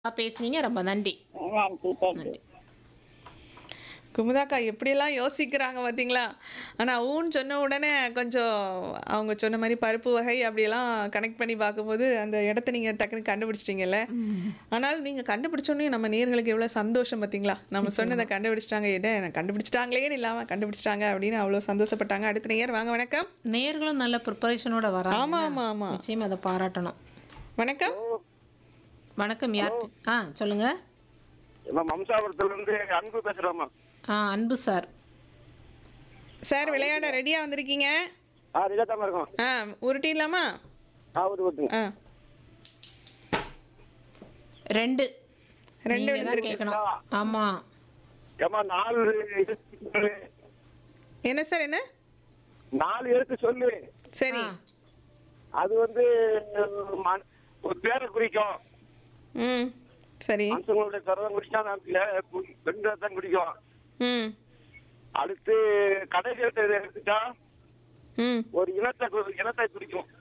பேசுனீங்க ரொம்ப நன்றி நன்றி தேங்க்யூ குமுதாக்கா எப்படியெல்லாம் யோசிக்கிறாங்க பார்த்தீங்களா ஆனால் ஊன்னு சொன்ன உடனே கொஞ்சம் அவங்க சொன்ன மாதிரி பருப்பு வகை அப்படியெல்லாம் கனெக்ட் பண்ணி பார்க்கும்போது அந்த இடத்த நீங்கள் டக்குன்னு கண்டுபிடிச்சிட்டீங்கல்ல ஆனால் நீங்கள் கண்டுபிடிச்சோன்னே நம்ம நேர்களுக்கு எவ்வளோ சந்தோஷம் பார்த்தீங்களா நம்ம சொன்னதை கண்டுபிடிச்சிட்டாங்க என்ன கண்டுபிடிச்சிட்டாங்களேன்னு இல்லாமல் கண்டுபிடிச்சிட்டாங்க அப்படின்னு அவ்வளோ சந்தோஷப்பட்டாங்க அடுத்த நேர் வாங்க வணக்கம் நேர்களும் நல்ல ப்ரிப்பரேஷனோட வராங்க ஆமாம் ஆமாம் ஆமாம் நிச்சயம் அதை பாராட்டணும் வணக்கம் வணக்கம் யார் ஆ சொல்லுங்க நம்ம மம்சாபுரத்துல இருந்து அன்பு பேசுறோமா ஆ அன்பு சார் சார் விளையாட ரெடியாக வந்திருக்கீங்க ஆ ரிஜாத்தாம இருக்கோம் ஆ உருட்டிடலாமா ஆ ஒரு ஓட்டுங்க ஆ ரெண்டு ரெண்டு நீங்க தான் கேட்கணும் ஆமா ஏமா நாலு எழுத்து சொல்லு. என்ன சார் என்ன நாலு எழுத்து சொல்லு சரி ஆ. அது வந்து ம- ஒரு பேரை குறிக்கும் ம் சரி மனுஷங்களுடைய கரதம் குடிச்சா நான் பெண்களை தான் குடிக்கும் ம் அடுத்து கடைசி எழுத்து எடுத்துட்டா ம் ஒரு இனத்தை கு- இனத்தை குறிக்கும்